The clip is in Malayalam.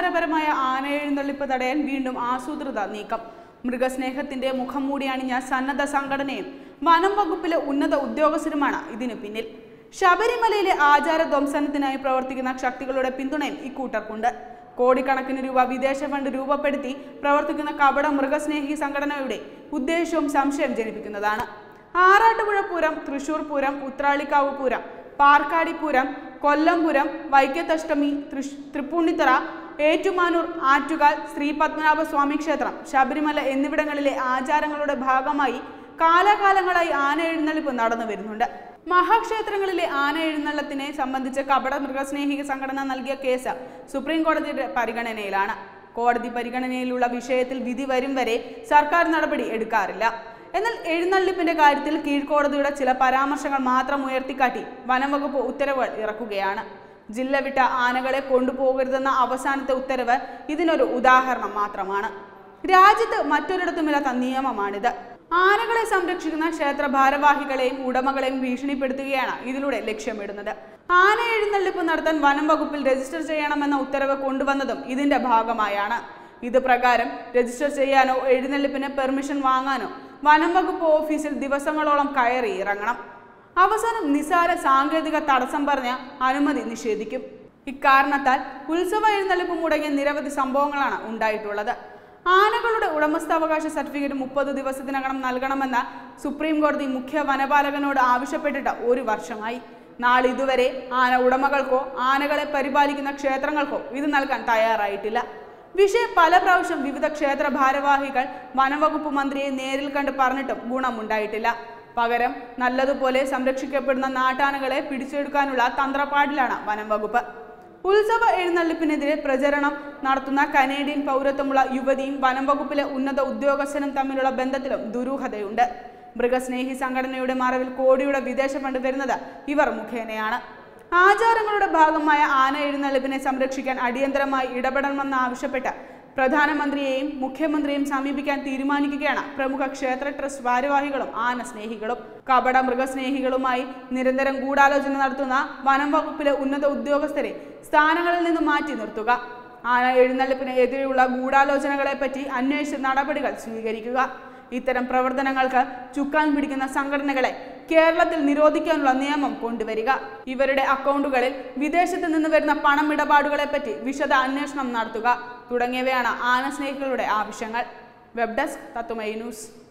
ആചാരപരമായ ആനയെഴുന്നള്ളിപ്പ് തടയാൻ വീണ്ടും ആസൂത്രിത നീക്കം മൃഗസ്നേഹത്തിന്റെ മുഖം മൂടി അണിഞ്ഞ സന്നദ്ധ സംഘടനയും വനം വകുപ്പിലെ ഉന്നത ഉദ്യോഗസ്ഥരുമാണ് ഇതിനു പിന്നിൽ ശബരിമലയിലെ ആചാര ധ്വംസനത്തിനായി പ്രവർത്തിക്കുന്ന ശക്തികളുടെ പിന്തുണയും ഇക്കൂട്ടർക്കുണ്ട് കോടിക്കണക്കിന് രൂപ വിദേശ ഫണ്ട് രൂപപ്പെടുത്തി പ്രവർത്തിക്കുന്ന കപട മൃഗസ്നേഹി സംഘടനയുടെ ഉദ്ദേശവും സംശയം ജനിപ്പിക്കുന്നതാണ് ആറാട്ടുപുഴ പൂരം തൃശൂർ പൂരം ഉത്രാളിക്കാവ് പൂരം പാർക്കാടി പൂരം കൊല്ലം പൂരം വൈക്കത്തഷ്ടമി തൃശ് തൃപ്പൂണിത്തറ ഏറ്റുമാനൂർ ആറ്റുകാൽ ശ്രീ പത്മനാഭ സ്വാമി ക്ഷേത്രം ശബരിമല എന്നിവിടങ്ങളിലെ ആചാരങ്ങളുടെ ഭാഗമായി കാലാകാലങ്ങളായി ആന എഴുന്നള്ളിപ്പ് നടന്നു വരുന്നുണ്ട് മഹാക്ഷേത്രങ്ങളിലെ ആന എഴുന്നള്ളത്തിനെ സംബന്ധിച്ച് കപട മൃഗസ്നേഹി സംഘടന നൽകിയ കേസ് സുപ്രീം കോടതിയുടെ പരിഗണനയിലാണ് കോടതി പരിഗണനയിലുള്ള വിഷയത്തിൽ വിധി വരും വരെ സർക്കാർ നടപടി എടുക്കാറില്ല എന്നാൽ എഴുന്നള്ളിപ്പിന്റെ കാര്യത്തിൽ കീഴ്ക്കോടതിയുടെ ചില പരാമർശങ്ങൾ മാത്രം ഉയർത്തിക്കാട്ടി വനംവകുപ്പ് ഉത്തരവുകൾ ഇറക്കുകയാണ് ജില്ല വിട്ട ആനകളെ കൊണ്ടുപോകരുതെന്ന അവസാനത്തെ ഉത്തരവ് ഇതിനൊരു ഉദാഹരണം മാത്രമാണ് രാജ്യത്ത് മറ്റൊരിടത്തുമില്ലാത്ത നിയമമാണിത് ആനകളെ സംരക്ഷിക്കുന്ന ക്ഷേത്ര ഭാരവാഹികളെയും ഉടമകളെയും ഭീഷണിപ്പെടുത്തുകയാണ് ഇതിലൂടെ ലക്ഷ്യമിടുന്നത് ആന എഴുന്നള്ളിപ്പ് നടത്താൻ വനം വകുപ്പിൽ രജിസ്റ്റർ ചെയ്യണമെന്ന ഉത്തരവ് കൊണ്ടുവന്നതും ഇതിന്റെ ഭാഗമായാണ് ഇത് പ്രകാരം രജിസ്റ്റർ ചെയ്യാനോ എഴുന്നള്ളിപ്പിന് പെർമിഷൻ വാങ്ങാനോ വനം വകുപ്പ് ഓഫീസിൽ ദിവസങ്ങളോളം കയറി ഇറങ്ങണം അവസാനം നിസാര സാങ്കേതിക തടസ്സം പറഞ്ഞ അനുമതി നിഷേധിക്കും ഇക്കാരണത്താൽ ഉത്സവ എഴുന്നള്ളിപ്പ് മുടങ്ങിയ നിരവധി സംഭവങ്ങളാണ് ഉണ്ടായിട്ടുള്ളത് ആനകളുടെ ഉടമസ്ഥാവകാശ സർട്ടിഫിക്കറ്റ് മുപ്പത് ദിവസത്തിനകം നൽകണമെന്ന സുപ്രീം കോടതി മുഖ്യ വനപാലകനോട് ആവശ്യപ്പെട്ടിട്ട് ഒരു വർഷമായി നാളിതുവരെ ആന ഉടമകൾക്കോ ആനകളെ പരിപാലിക്കുന്ന ക്ഷേത്രങ്ങൾക്കോ ഇത് നൽകാൻ തയ്യാറായിട്ടില്ല വിഷയം പല പ്രാവശ്യം വിവിധ ക്ഷേത്ര ഭാരവാഹികൾ വനംവകുപ്പ് മന്ത്രിയെ നേരിൽ കണ്ട് പറഞ്ഞിട്ടും ഗുണമുണ്ടായിട്ടില്ല പകരം നല്ലതുപോലെ സംരക്ഷിക്കപ്പെടുന്ന നാട്ടാനകളെ പിടിച്ചെടുക്കാനുള്ള തന്ത്രപ്പാടിലാണ് വനം വകുപ്പ് ഉത്സവ എഴുന്നള്ളിപ്പിനെതിരെ പ്രചരണം നടത്തുന്ന കനേഡിയൻ പൗരത്വമുള്ള യുവതിയും വനം വകുപ്പിലെ ഉന്നത ഉദ്യോഗസ്ഥനും തമ്മിലുള്ള ബന്ധത്തിലും ദുരൂഹതയുണ്ട് മൃഗസ്നേഹി സംഘടനയുടെ മറവിൽ കോടിയുടെ വിദേശ ഫണ്ട് വരുന്നത് ഇവർ മുഖേനയാണ് ആചാരങ്ങളുടെ ഭാഗമായ ആന എഴുന്നള്ളിപ്പിനെ സംരക്ഷിക്കാൻ അടിയന്തരമായി ഇടപെടണമെന്ന് ആവശ്യപ്പെട്ട് പ്രധാനമന്ത്രിയെയും മുഖ്യമന്ത്രിയെയും സമീപിക്കാൻ തീരുമാനിക്കുകയാണ് പ്രമുഖ ക്ഷേത്ര ട്രസ്റ്റ് ഭാരവാഹികളും ആന സ്നേഹികളും കപട മൃഗസ്നേഹികളുമായി നിരന്തരം ഗൂഢാലോചന നടത്തുന്ന വനം വകുപ്പിലെ ഉന്നത ഉദ്യോഗസ്ഥരെ സ്ഥാനങ്ങളിൽ നിന്ന് മാറ്റി നിർത്തുക ആന എഴുന്നള്ളിപ്പിന് എതിരെയുള്ള ഗൂഢാലോചനകളെ പറ്റി അന്വേഷിച്ച് നടപടികൾ സ്വീകരിക്കുക ഇത്തരം പ്രവർത്തനങ്ങൾക്ക് ചുക്കാൻ പിടിക്കുന്ന സംഘടനകളെ കേരളത്തിൽ നിരോധിക്കാനുള്ള നിയമം കൊണ്ടുവരിക ഇവരുടെ അക്കൗണ്ടുകളിൽ വിദേശത്ത് നിന്ന് വരുന്ന പണമിടപാടുകളെ പറ്റി വിശദ അന്വേഷണം നടത്തുക തുടങ്ങിയവയാണ് ആനസ്നേഹികളുടെ ആവശ്യങ്ങൾ വെബ് ഡെസ്ക് തത്തുമൈ ന്യൂസ്